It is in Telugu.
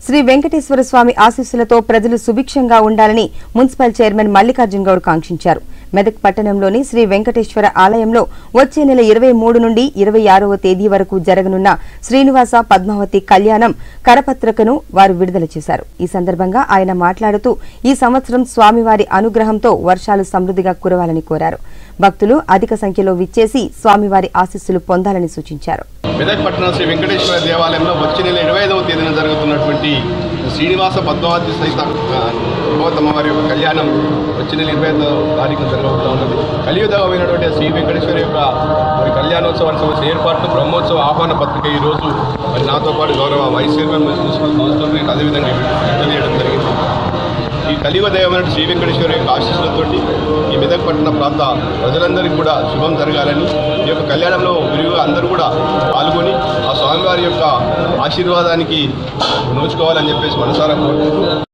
శ్రీ వెంకటేశ్వర స్వామి ఆశీస్సులతో ప్రజలు సుభిక్షంగా ఉండాలని మున్సిపల్ చైర్మన్ మల్లికార్జున్ గౌడ్ కాంక్షించారు మెదక్ పట్టణంలోని శ్రీ వెంకటేశ్వర ఆలయంలో వచ్చే నెల ఇరవై మూడు నుండి ఇరవై ఆరవ తేదీ వరకు జరగనున్న శ్రీనివాస పద్మావతి కళ్యాణం కరపత్రికను వారు విడుదల చేశారు ఈ సందర్భంగా ఆయన మాట్లాడుతూ ఈ సంవత్సరం స్వామివారి అనుగ్రహంతో వర్షాలు సమృద్ధిగా కురవాలని కోరారు భక్తులు అధిక సంఖ్యలో విచ్చేసి స్వామివారి ఆశీస్సులు పొందాలని సూచించారు మెదక్ పట్టణం శ్రీ వెంకటేశ్వర దేవాలయంలో వచ్చే నెల ఇరవై ఐదవ తేదీన జరుగుతున్నటువంటి శ్రీనివాస పద్మావతి సహిత ఆ, గౌతమ వారి యొక్క కళ్యాణం వచ్చే నెల ఇరవై ఐదవ తారీఖున జరగబోతూ ఉన్నది కలియుగమైనటువంటి శ్రీ వెంకటేశ్వర యొక్క మరి కళ్యాణోత్సవానికి సంబంధించిన ఏర్పాట్లు బ్రహ్మోత్సవ ఆహ్వాన పత్రిక ఈరోజు మరి నాతో పాటు గౌరవ వైస్ చైర్మన్ మున్సిపల్ కౌన్సిలర్ అదేవిధంగా తెలియజేయడం జరిగింది ఈ కలియుగ దైవమైన శ్రీ వెంకటేశ్వర యొక్క ఆశీస్సులతోటి ఈ మెదక్ పట్టణ ప్రాంత ప్రజలందరికీ కూడా శుభం జరగాలని ఈ యొక్క కళ్యాణంలో విరివిగా అందరూ కూడా పాల్గొని ఆ స్వామివారి యొక్క ఆశీర్వాదానికి నోచుకోవాలని చెప్పేసి మనసారా కోరుకుంటూ